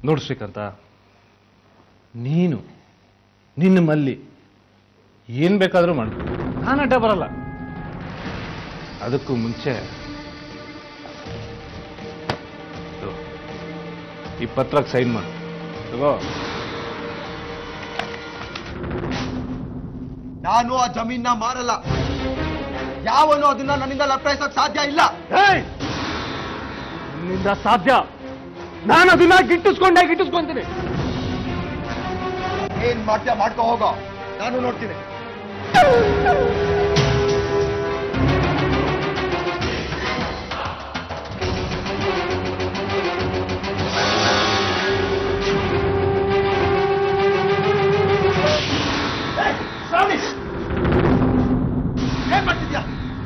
ನೋಡು ಶ್ರೀಕಾಂತ ನೀನು ನಿನ್ನ ಮಲ್ಲಿ ಏನ್ ಬೇಕಾದ್ರೂ ಮಾಡು ನಾನು ಅಡ್ಡ ಬರಲ್ಲ ಅದಕ್ಕೂ ಮುಂಚೆ ಇದು, ಈ ಪತ್ರಕ್ಕೆ ಸೈನ್ ಮಾಡು ತಗೋ ನಾನು ಆ ಜಮೀನ ಮಾರಲ್ಲ ಯಾವನು ಅದನ್ನ ನನ್ನಿಂದ ಲಪ್ಟಾಯಿಸೋಕ್ ಸಾಧ್ಯ ಇಲ್ಲ ಏಯ್! ನಿನ್ನಿಂದ ಸಾಧ್ಯ ನಾನು ಅದನ್ನ ಗಿಟ್ಟಿಸ್ಕೊಂಡೆ ಗಿಟ್ಟಿಸ್ಕೊಂತೀನಿ ಏನ್ ಮಾಡ್ತೀಯ ಮಾಡ್ಕೋ ಹೋಗೋ ನಾನು ನೋಡ್ತೀನಿ ಏಯ್, ಶ್ರಾವಣಿ! ಏನ್ ಮಾಡ್ತಿದ್ಯಾ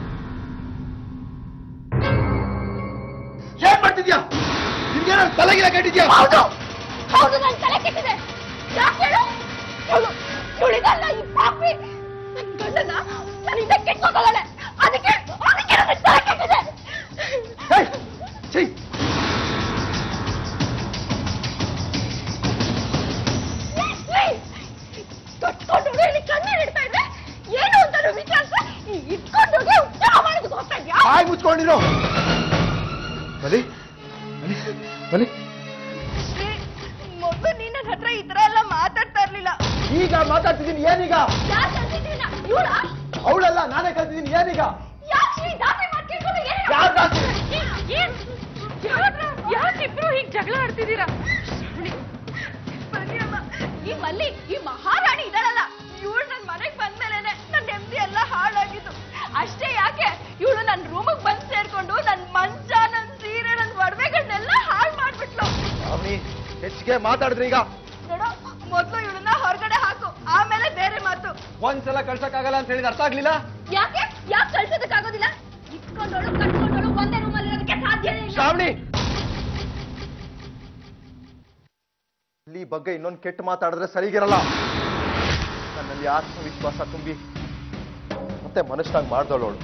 ಏನ್ ಮಾಡ್ತಿದ್ಯಾ ನಿನ್ಗೇನ ತಲೆಗಿಲ್ಲ ಕೆಟ್ಟಿದ್ಯಾ ಹೌದು ಹೌದು ನನ್ ತಲೆ ಕೆಟ್ಟಿದೆ ಯಾಕೆ ಹೇಳು ಇವಳು ಇವಳಿಗಲ್ಲ ಈ ಪಾಪಿ ನನ್ ಗಂಡನ ನನ್ನಿಂದ ಕೆಟ್ಟೋಗಲ್ಲ ಅದಕ್ಕೆ ಅದಕ್ಕೆ ನನ್ನ ತಲೆ ಕೆಟ್ಟಿದೆ ಏಯ್, ಛೀ! ಕಟ್ಕೊಂಡು ಇಲ್ಲಿ ಕಣ್ಣೀರ್ ಇಡ್ತಾ ಇದ್ರೆ ಏನು ಅಂತ ವಿಚಾರಿಸ ಇಟ್ಕೊಂಡು ಉದ್ಯೋಗ ಮಾಡೋದಕ್ಕೆ ಹೋಗ್ತಾ ಇದ್ಯಾ ಬಾಯ್ ಮುಚ್ಕೊಂಡಿರೋ ಬಲಿ ಬಲಿ ಬಲಿ ಮೊದಲು ನೀನ್ ನನ್ನ ಹತ್ರ ಈ ತರ ಎಲ್ಲ ಮಾತಾಡ್ತಾ ಇರ್ಲಿಲ್ಲ ಈಗ ಮಾತಾಡ್ತಿದ್ದೀನಿ ಏನೀಗ ಯಾರು ಕಲ್ತಿದ್ದೀನ ಇವಳ ಅವಳಲ್ಲ ನಾನೇ ಕಲ್ತಿದ್ದೀನಿ ಏನೀಗ ಯಾಕೆ ಈ ದಾಸೆ ಮಾಡ್ಕೊಂಡು ಯಾರ್ ದಾಸೆ? ಯಾಕಿಬ್ರು ಹೀಗ್ ಜಗಳ ಆಡ್ತಿದ್ದೀರಾ ಬನ್ನಿ ಅಮ್ಮ ಈ ಮಲ್ಲಿ ಈ ಮಹಾರಾಣಿ ಇದಾಳಲ್ಲ ಇವಳು ನನ್ ಮನೆಗ್ ಬಂದ್ಮೇಲೆನೆ ನನ್ ನೆಮ್ಮದಿ ಎಲ್ಲ ಹಾಳಾಗಿದ್ದು ಅಷ್ಟೇ ಯಾಕೆ ಇವಳು ನನ್ ರೂಮಿಗೆ ಬಂದ್ ಸೇರ್ಕೊಂಡು ನನ್ ಮಂಚ ನನ್ ಸೀರೆ ನನ್ ಒಡವೆಗಳನ್ನೆಲ್ಲ ಹಾಳು ಮಾಡ್ಬಿಟ್ಲು ಅವನಿ ಹೆಚ್ಚಿಗೆ ಮಾತಾಡಿದ್ರಿ ಈಗ ನೋಡು ಮೊದ್ಲು ಇವಳನ್ನ ಹೊರಗಡೆ ಹಾಕು ಆಮೇಲೆ ಬೇರೆ ಮಾತು ಒಂದ್ಸಲ ಕಳ್ಸಕ್ಕಾಗಲ್ಲ ಅಂತ ಹೇಳಿದ ಅರ್ಥ ಆಗ್ಲಿಲ್ಲ ಯಾಕೆ ಯಾಕೆ ಕಳ್ಸೋದಕ್ಕಾಗೋದಿಲ್ಲ ಇಟ್ಕೊಂಡೋಳು ಕಟ್ಕೊಂಡೋಳು ಒಂದೇ ರೂಮಲ್ಲಿ ಇರೋದಕ್ಕೆ ಸಾಧ್ಯನೇ ಇಲ್ಲ ಶ್ರಾವಣಿ ಇಲ್ಲಿ ಬಗ್ಗೆ ಇನ್ನೊಂದು ಕೆಟ್ಟ ಮಾತಾಡಿದ್ರೆ ಸರಿಗಿರಲ್ಲ ನನ್ನಲ್ಲಿ ಆತ್ಮವಿಶ್ವಾಸ ತುಂಬಿ ಮತ್ತೆ ಮನುಷ್ಯನಾಗಿ ಮಾಡ್ದವಳು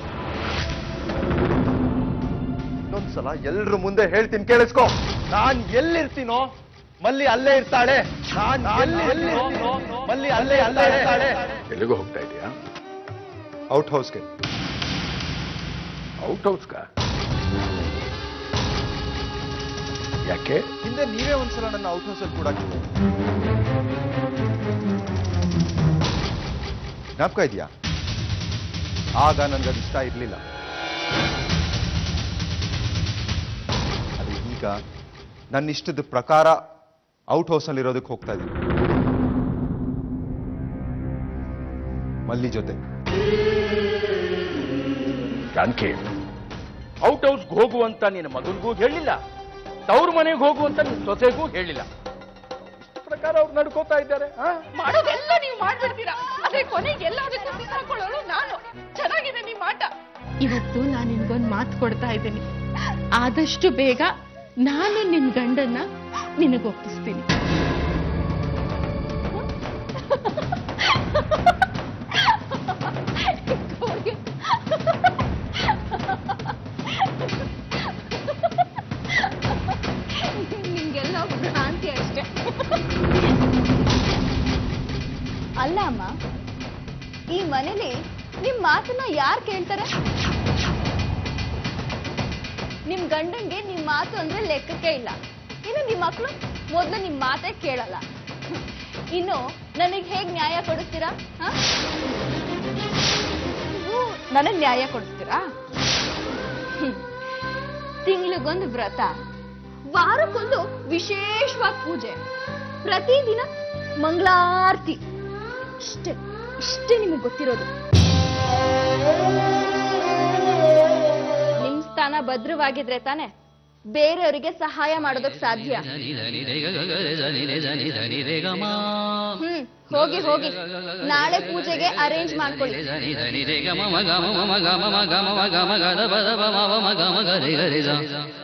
ಇನ್ನೊಂದ್ಸಲ ಎಲ್ರ ಮುಂದೆ ಹೇಳ್ತೀನಿ ಕೇಳಿಸ್ಕೊ ನಾನ್ ಎಲ್ಲಿರ್ತೀನೋ ಮಲ್ಲಿ ಅಲ್ಲೇ ಇರ್ತಾಳೆ ನಾನ್ ಎಲ್ಲಿ ಎಲ್ಲಿರ್ತೀನೋ ಮಲ್ಲಿ ಅಲ್ಲೇ ಅಲ್ಲೇ ಇರ್ತಾಳೆ ಎಲ್ಲಿಗೂ ಹೋಗ್ತಾ ಇದೆಯಾ ಔಟ್ ಹೌಸ್ಗೆ ಔಟ್ ಹೌಸ್ಗ ಯಾಕೆ ಹಿಂದೆ ನೀವೇ ಒಂದ್ಸಲ ನನ್ನ ಔಟ್ ಹೌಸ್ ಅಲ್ಲಿ ಕೂಡ ಜ್ಞಾಪಕ ಇದೆಯಾ ಆಗ ನನ್ಗದು ಇಷ್ಟ ಇರಲಿಲ್ಲ ಅದು ಈಗ ನನ್ನ ಇಷ್ಟದ ಪ್ರಕಾರ ಔಟ್ ಹೌಸ್ ಅಲ್ಲಿ ಇರೋದಕ್ಕೆ ಹೋಗ್ತಾ ಇದ್ದೀನಿ ಮಲ್ಲಿ ಜೊತೆ ಜಾನಕಿ ಔಟ್ ಹೌಸ್ಗೆ ಹೋಗುವಂತ ನಿನ್ನ ಮಗನಿಗೂ ಹೇಳಿಲ್ಲ ತವ್ರ ಮನೆಗೆ ಹೋಗುವಂತ ನಿನ್ನ ಸೊಸೆಗೂ ಹೇಳಿಲ್ಲ ಇಷ್ಟು ಪ್ರಕಾರ ಅವ್ರು ನಡ್ಕೋತಾ ಇದ್ದಾರೆ ಆ? ಮಾಡೋದೆಲ್ಲ ನೀವು ಮಾಡ್ಬಿಡ್ತೀರಾ ಅದೇ ಕೊನೆಗೆ ಎಲ್ಲದಕ್ಕೂ ಸಿಕ್ಕಾಕೊಳ್ಳೋಳು ನಾನು ಚೆನ್ನಾಗಿದೆ ನಿಮ್ಮ ಆಟ ಇವತ್ತು ನಾನು ನಿನ್ಗೊಂದು ಮಾತು ಕೊಡ್ತಾ ಇದ್ದೀನಿ ಆದಷ್ಟು ಬೇಗ ನಾನು ನಿನ್ ಗಂಡನ್ನ ನಿನಗೆ ಒಪ್ಪಿಸ್ತೀನಿ ನಿಮ್ಗೆಲ್ಲ ಭ್ರಾಂತಿ ಅಷ್ಟೇ ಅಲ್ಲ ಅಮ್ಮ ಈ ಮನೇಲಿ ನಿಮ್ ಮಾತನ್ನ ಯಾರು ಕೇಳ್ತಾರೆ ನಿಮ್ ಗಂಡಂಗೆ ನಿಮ್ ಮಾತು ಅಂದ್ರೆ ಲೆಕ್ಕಕ್ಕೆ ಇಲ್ಲ ಇನ್ನು ನಿಮ್ ಮಕ್ಳು ಮೊದ್ಲು ನಿಮ್ ಮಾತೇ ಕೇಳಲ್ಲ ಇನ್ನು ನನಗ್ ಹೇಗ್ ನ್ಯಾಯ ಕೊಡಿಸ್ತೀರಾ ಹ? ನೀವು ನನಗ್ ನ್ಯಾಯ ಕೊಡಿಸ್ತೀರಾ ಹ್ಮ್. ತಿಂಗ್ಳಿಗೊಂದು ವ್ರತ ವಾರಕ್ಕೊಂದು ವಿಶೇಷವಾದ ಪೂಜೆ ಪ್ರತಿದಿನ ಮಂಗಳಾರತಿ ಇಷ್ಟೇ ಇಷ್ಟೇ ನಿಮಗೆ ಗೊತ್ತಿರೋದು ನಿಮ್ ಸ್ಥಾನ ಭದ್ರವಾಗಿದ್ರೆ ತಾನೆ ಬೇರೆಯವರಿಗೆ ಸಹಾಯ ಮಾಡೋದಕ್ ಸಾಧ್ಯ ಹ್ಮ್ ಹೋಗಿ ಹೋಗಿ ನಾಳೆ ಪೂಜೆಗೆ ಅರೇಂಜ್ ಮಾಡ್ಕೊಳ್ಳಿ ಗಮ ಗಮ ಗಮ ಗಮ ಗಮ ಗಮ ಗಮ ಗದ ಪದ ಪಮ ಗಮ ಗಮ ಗರಿ ಗರಿ ಸ